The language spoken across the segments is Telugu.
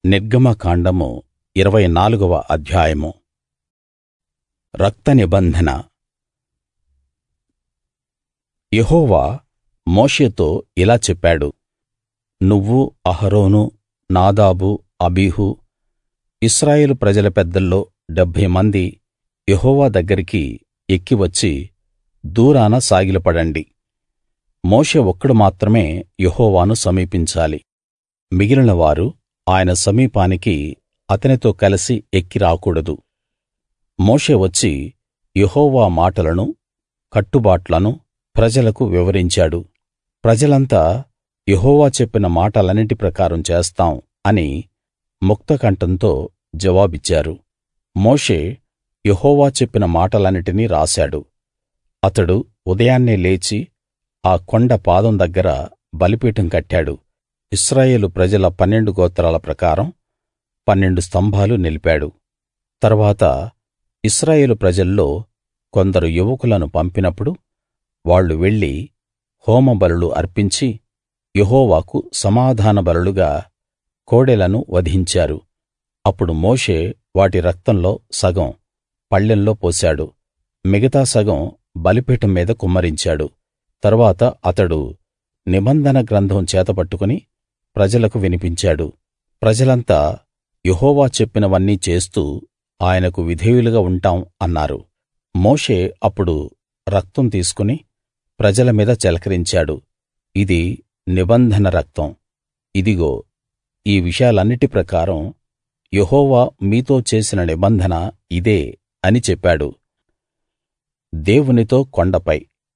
నిర్గమకాండము ఇరవై నాలుగవ అధ్యాయము రక్త నిబంధన యెహోవా మోషేతో ఇలా చెప్పాడు నువ్వు అహరోను నాదాబు అబీహు ఇశ్రాయేలు ప్రజల పెద్దల్లో డెబ్భై మంది యెహోవా దగ్గరికి ఎక్కి వచ్చి దూరాన సాగిలపడండి మోషే ఒక్కడు మాత్రమే యెహోవాను సమీపించాలి మిగిలిన వారు ఆయన సమీపానికి అతనితో కలసి ఎక్కి రాకూడదు మోషే వచ్చి యెహోవా మాటలను కట్టుబాట్లను ప్రజలకు వివరించాడు ప్రజలంతా యెహోవా చెప్పిన మాటలన్నిటి ప్రకారం చేస్తాం అని ముక్తకంఠంతో జవాబిచ్చారు మోషే యెహోవా చెప్పిన మాటలన్నిటినీ రాశాడు అతడు ఉదయాన్నే లేచి ఆ కొండ పాదం దగ్గర బలిపీఠం కట్టాడు ఇశ్రాయేలు ప్రజల పన్నెండు గోత్రాల ప్రకారం పన్నెండు స్తంభాలు నిలిపాడు తరువాత ఇశ్రాయేలు ప్రజల్లో కొందరు యువకులను పంపినప్పుడు వాళ్ళు వెళ్లి హోమబలులు అర్పించి యెహోవాకు సమాధాన బలులుగా కోడెలను వధించారు అప్పుడు మోషే వాటి రక్తంలో సగం పళ్ళెంలో పోశాడు మిగతా సగం బలిపీఠం మీద కుమ్మరించాడు తరువాత అతడు నిబంధన గ్రంథం చేతపట్టుకుని ప్రజలకు వినిపించాడు ప్రజలంతా యెహోవా చెప్పినవన్నీ చేస్తూ ఆయనకు విధేయులుగా ఉంటాం అన్నారు మోషే అప్పుడు రక్తం తీసుకుని ప్రజల మీద చిలకరించాడు ఇది నిబంధన రక్తం ఇదిగో ఈ విషయాలన్నిటి ప్రకారం యెహోవా మీతో చేసిన నిబంధన ఇదే అని చెప్పాడు దేవునితో కొండపై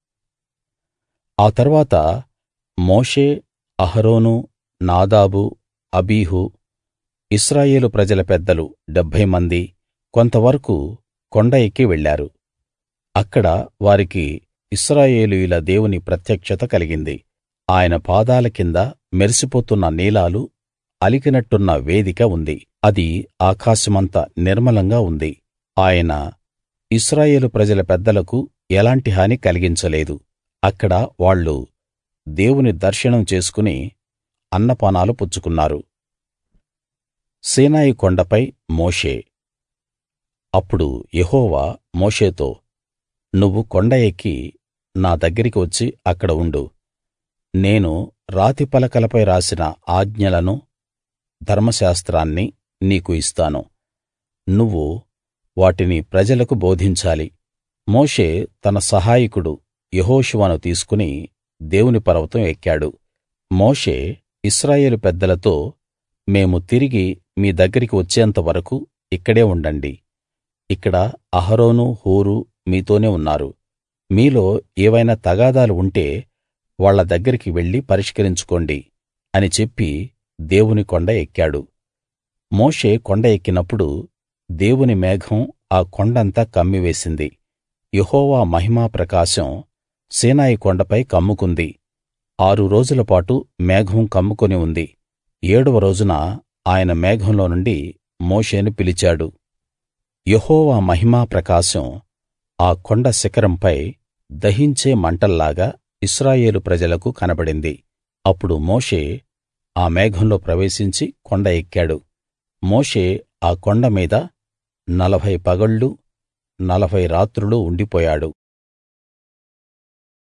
ఆ తరువాత మోషే అహరోను నాదాబు అబీహు ఇశ్రాయేలు ప్రజల పెద్దలు డెబ్భై మంది కొంతవరకు కొండ ఎక్కి వెళ్ళారు అక్కడ వారికి ఇశ్రాయేలీయుల దేవుని ప్రత్యక్షత కలిగింది ఆయన పాదాల కింద మెరిసిపోతున్న నీలాలు అలికినట్టున్న వేదిక ఉంది అది ఆకాశమంత నిర్మలంగా ఉంది ఆయన ఇశ్రాయేలు ప్రజల పెద్దలకు ఎలాంటి హాని కలిగించలేదు అక్కడ వాళ్ళు దేవుని దర్శనం చేసుకుని అన్నపానాలు పుచ్చుకున్నారు సీనాయి కొండపై మోషే అప్పుడు యెహోవా మోషేతో నువ్వు కొండ ఎక్కి నా దగ్గరికి వచ్చి అక్కడ ఉండు నేను రాతి పలకలపై రాసిన ఆజ్ఞలను ధర్మశాస్త్రాన్ని నీకు ఇస్తాను నువ్వు వాటిని ప్రజలకు బోధించాలి మోషే తన సహాయకుడు యెహోషువను తీసుకుని దేవుని పర్వతం ఎక్కాడు మోషే ఇశ్రాయేలు పెద్దలతో మేము తిరిగి మీ దగ్గరికి వచ్చేంత వరకూ ఇక్కడే ఉండండి ఇక్కడ అహరోను హూరు మీతోనే ఉన్నారు మీలో ఏవైనా తగాదాలు ఉంటే వాళ్ళ దగ్గరికి వెళ్లి పరిష్కరించుకోండి అని చెప్పి దేవుని కొండ ఎక్కాడు మోషే కొండ ఎక్కినప్పుడు దేవుని మేఘం ఆ కొండంతా కమ్మివేసింది యెహోవా మహిమా ప్రకాశం సీనాయి కొండపై కమ్ముకుంది ఆరు రోజులపాటు మేఘం కమ్ముకుని ఉంది ఏడవ రోజున ఆయన మేఘంలో నుండి మోషేను పిలిచాడు యెహోవా మహిమా ప్రకాశం ఆ కొండ శిఖరంపై దహించే మంటల్లాగా ఇశ్రాయేలు ప్రజలకు కనబడింది అప్పుడు మోషే ఆ మేఘంలో ప్రవేశించి కొండ ఎక్కాడు మోషే ఆ కొండ మీద నలభై పగళ్లు నలభై రాత్రులు ఉండిపోయాడు